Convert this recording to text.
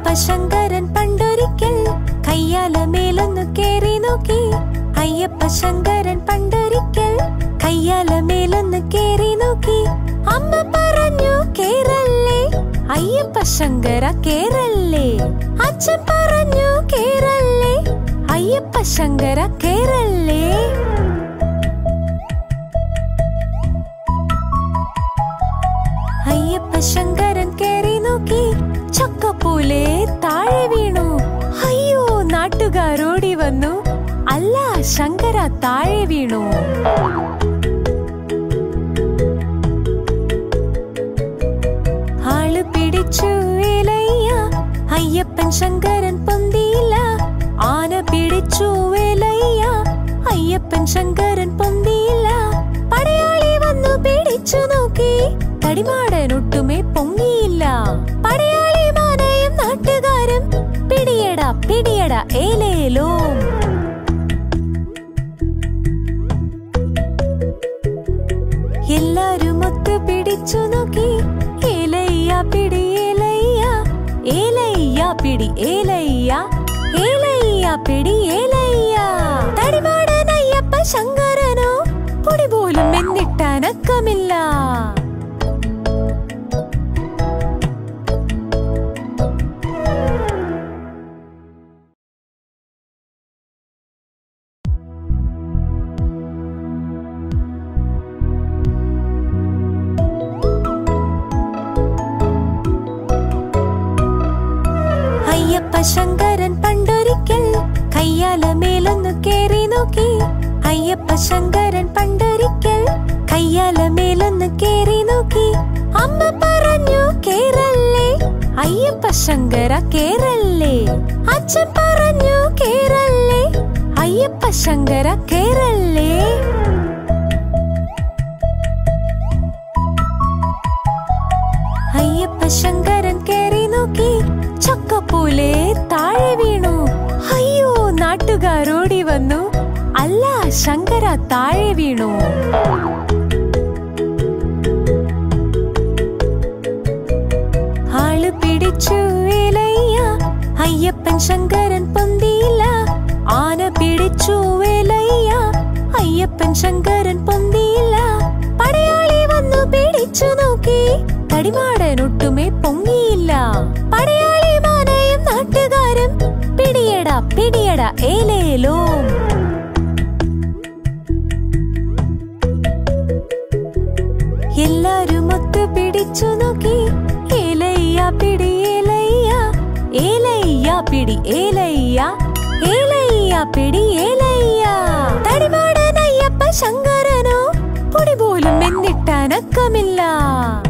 ശങ്കരൻ പണ്ടൊരിക്കൽ കയ്യാല മേലൊന്നു കേറി നോക്കി അയ്യപ്പ ശങ്കരൻ പണ്ടൊരിക്കൽ കയ്യാല മേലൊന്ന് കേറി നോക്കി അമ്മ പറഞ്ഞു കേറല്ലേ അയ്യപ്പ ശങ്കര കേറല്ലേ അച്ഛൻ പറഞ്ഞു കേറല്ലേ അയ്യപ്പ ശങ്കര കേറല്ലേ അയ്യപ്പ ശങ്കരൻ കേറി നോക്കി ചക്കപ്പോലെ താഴെ വീണു അയ്യോ നാട്ടുകാരോടി വന്നു അല്ല ശങ്കര താഴെ വീണു ആള് പിടിച്ചു വേലയ്യ അയ്യപ്പൻ ശങ്കരൻ പൊന്തിയില്ല ആന പിടിച്ചു വേലയ്യ അയ്യപ്പൻ ശങ്കരൻ പൊന്തിയില്ല പടയാളി വന്നു പിടിച്ചു നോക്കി തടിമാടൻ ഒട്ടുമേ പൊങ്ങിയില്ല പടയാളി മാനയും നാട്ടുകാരും പിടിയട പിടിയട ഏലേലോ എല്ലാരും ഒത്തു പിടിച്ചു നോക്കി ഏലയ്യ പിടി ഏലയ്യ ഏലയ്യ പിടി ഏലയ്യ ഏലയ്യ പിടി ഏലയ്യ തടിമാടൻ അയ്യപ്പ ശങ്കരനോ പൊടി പോലും എന്നിട്ടനക്കമില്ല അയ്യപ്പ ശങ്കരൻ പണ്ടൊരിക്കൽ കയ്യാല മേലൊന്നു കേറി നോക്കി അയ്യപ്പ ശങ്കരൻ പണ്ടൊരിക്കൽ കയ്യാല മേലൊന്നു കേറി നോക്കി അമ്മ പറഞ്ഞു കേറല്ലേ അയ്യപ്പ ശങ്കര കേറല്ലേ അച്ഛൻ പറഞ്ഞു കേറല്ലേ അയ്യപ്പ ശങ്കര കേറല്ലേ അയ്യപ്പ ശങ്കരൻ കേറി നോക്കി ചക്കപ്പോലെ താഴെ വീണു അയ്യോ നാട്ടുകാരോടി വന്നു അല്ല ശങ്കര താഴെ വീണു ആള് പിടിച്ചു വേലയ്യ അയ്യപ്പൻ ശങ്കരൻ പൊന്തിയില്ല ആന പിടിച്ചു വേലയ്യ അയ്യപ്പൻ ശങ്കരൻ പൊന്തിയില്ല പടയാളി വന്നു പിടിച്ചു നോക്കി തടിമാടൻ ഒട്ടുമേ പൊങ്ങിയില്ല പടയാളി മാനയും നാട്ടുകാരും പിടിയട പിടിയട ഏലേലോ എല്ലാരും ഒത്തു പിടിച്ചു നോക്കി ഏലയ്യ പിടി ഏലയ്യ ഏലയ്യ പിടി ഏലയ്യ ഏലയ്യ പിടി ഏലയ്യ തടിമാടൻ അയ്യപ്പ ശങ്കരനോ പൊടി പോലും എന്നിട്ടനക്കമില്ല